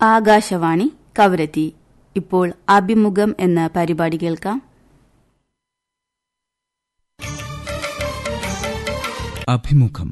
ആകാശവാണി കവരത്തി ഇപ്പോൾ അഭിമുഖം എന്ന പരിപാടി കേൾക്കാം അഭിമുഖം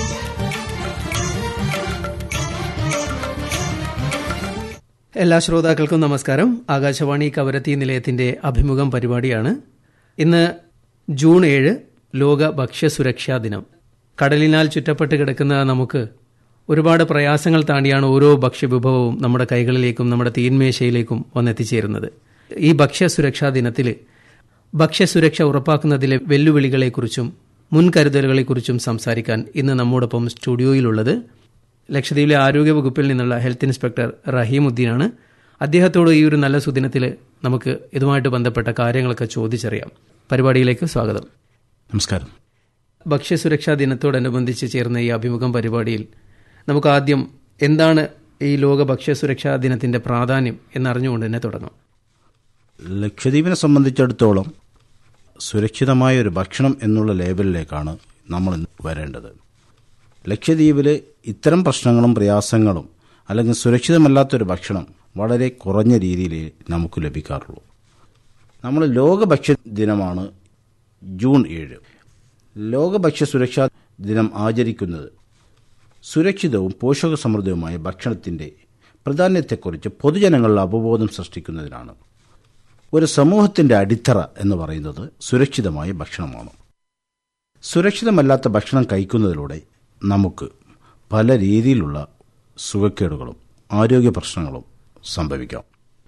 എല്ലാ ശ്രോതാക്കൾക്കും നമസ്കാരം ആകാശവാണി കവരത്തി നിലയത്തിന്റെ അഭിമുഖം പരിപാടിയാണ് ഇന്ന് ജൂൺ ഏഴ് ലോക ഭക്ഷ്യസുരക്ഷാ ദിനം കടലിനാൽ ചുറ്റപ്പെട്ട് കിടക്കുന്ന നമുക്ക് ഒരുപാട് പ്രയാസങ്ങൾ താണ്ടിയാണ് ഓരോ ഭക്ഷ്യവിഭവവും നമ്മുടെ കൈകളിലേക്കും നമ്മുടെ തീന്മേശയിലേക്കും വന്നെത്തിച്ചേരുന്നത് ഈ ഭക്ഷ്യസുരക്ഷാ ദിനത്തിൽ ഭക്ഷ്യസുരക്ഷ ഉറപ്പാക്കുന്നതിലെ വെല്ലുവിളികളെക്കുറിച്ചും മുൻകരുതലുകളെക്കുറിച്ചും സംസാരിക്കാൻ ഇന്ന് നമ്മോടൊപ്പം സ്റ്റുഡിയോയിലുള്ളത് ലക്ഷദ്വീപിലെ ആരോഗ്യവകുപ്പിൽ നിന്നുള്ള ഹെൽത്ത് ഇൻസ്പെക്ടർ റഹീമുദ്ദീനാണ് അദ്ദേഹത്തോട് ഈ ഒരു നല്ല സുദിനത്തിൽ നമുക്ക് ഇതുമായിട്ട് ബന്ധപ്പെട്ട കാര്യങ്ങളൊക്കെ ചോദിച്ചറിയാം പരിപാടിയിലേക്ക് സ്വാഗതം നമസ്കാരം ഭക്ഷ്യസുരക്ഷാ ദിനത്തോടനുബന്ധിച്ച് ചേർന്ന ഈ അഭിമുഖം പരിപാടിയിൽ നമുക്ക് ആദ്യം എന്താണ് ഈ ലോക ഭക്ഷ്യസുരക്ഷാ ദിനത്തിന്റെ പ്രാധാന്യം എന്നറിഞ്ഞുകൊണ്ട് തന്നെ തുടങ്ങാം ലക്ഷദ്വീപിനെ സംബന്ധിച്ചിടത്തോളം സുരക്ഷിതമായ ഒരു ഭക്ഷണം എന്നുള്ള ലേബലിലേക്കാണ് നമ്മൾ ഇന്ന് വരേണ്ടത് ലക്ഷദ്വീപിൽ ഇത്തരം പ്രശ്നങ്ങളും പ്രയാസങ്ങളും അല്ലെങ്കിൽ സുരക്ഷിതമല്ലാത്തൊരു ഭക്ഷണം വളരെ കുറഞ്ഞ രീതിയിൽ നമുക്ക് ലഭിക്കാറുള്ളൂ നമ്മൾ ലോക ഭക്ഷ്യ ദിനമാണ് ജൂൺ ഏഴ് ലോക ഭക്ഷ്യ സുരക്ഷാ ദിനം ആചരിക്കുന്നത് സുരക്ഷിതവും പോഷകസമൃദ്ധവുമായ ഭക്ഷണത്തിൻ്റെ പ്രാധാന്യത്തെക്കുറിച്ച് പൊതുജനങ്ങളിൽ അവബോധം സൃഷ്ടിക്കുന്നതിനാണ് ഒരു സമൂഹത്തിന്റെ അടിത്തറ എന്ന് പറയുന്നത് സുരക്ഷിതമായ ഭക്ഷണമാണ് സുരക്ഷിതമല്ലാത്ത ഭക്ഷണം കഴിക്കുന്നതിലൂടെ നമുക്ക് പല രീതിയിലുള്ള സുഖക്കേടുകളും ആരോഗ്യ പ്രശ്നങ്ങളും സംഭവിക്കാം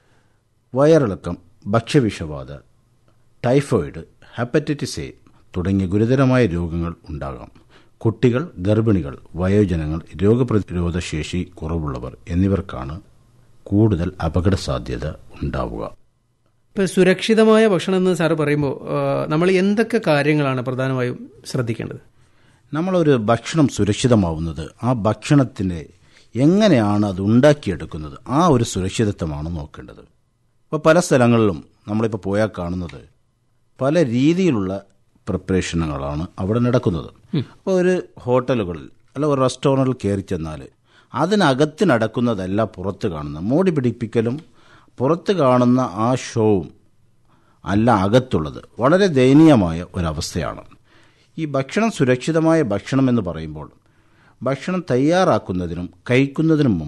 വയറിളക്കം ഭക്ഷ്യവിഷബാധ ടൈഫോയിഡ് ഹെപ്പറ്റൈറ്റിസ് എ തുടങ്ങിയ ഗുരുതരമായ രോഗങ്ങൾ ഉണ്ടാകാം കുട്ടികൾ ഗർഭിണികൾ വയോജനങ്ങൾ രോഗപ്രതിരോധ ശേഷി കുറവുള്ളവർ എന്നിവർക്കാണ് കൂടുതൽ അപകട സാധ്യത ഉണ്ടാവുക ഇപ്പൊ സുരക്ഷിതമായ ഭക്ഷണം എന്ന് സാറ് പറയുമ്പോൾ നമ്മൾ എന്തൊക്കെ കാര്യങ്ങളാണ് പ്രധാനമായും ശ്രദ്ധിക്കേണ്ടത് നമ്മളൊരു ഭക്ഷണം സുരക്ഷിതമാവുന്നത് ആ ഭക്ഷണത്തിൻ്റെ എങ്ങനെയാണ് അത് ഉണ്ടാക്കിയെടുക്കുന്നത് ആ ഒരു സുരക്ഷിതത്വമാണ് നോക്കേണ്ടത് ഇപ്പോൾ പല സ്ഥലങ്ങളിലും നമ്മളിപ്പോൾ പോയാൽ കാണുന്നത് പല രീതിയിലുള്ള പ്രിപ്പറേഷനുകളാണ് അവിടെ നടക്കുന്നത് അപ്പോൾ ഒരു ഹോട്ടലുകളിൽ അല്ല ഒരു റെസ്റ്റോറൻറ്റിൽ കയറി ചെന്നാൽ അതിനകത്ത് നടക്കുന്നതല്ല പുറത്ത് കാണുന്ന മോടി പിടിപ്പിക്കലും പുറത്ത് കാണുന്ന ആ ഷോവും അല്ല അകത്തുള്ളത് വളരെ ദയനീയമായ ഒരവസ്ഥയാണ് ഈ ഭക്ഷണം സുരക്ഷിതമായ ഭക്ഷണം എന്ന് പറയുമ്പോൾ ഭക്ഷണം തയ്യാറാക്കുന്നതിനും കഴിക്കുന്നതിനും മുമ്പ്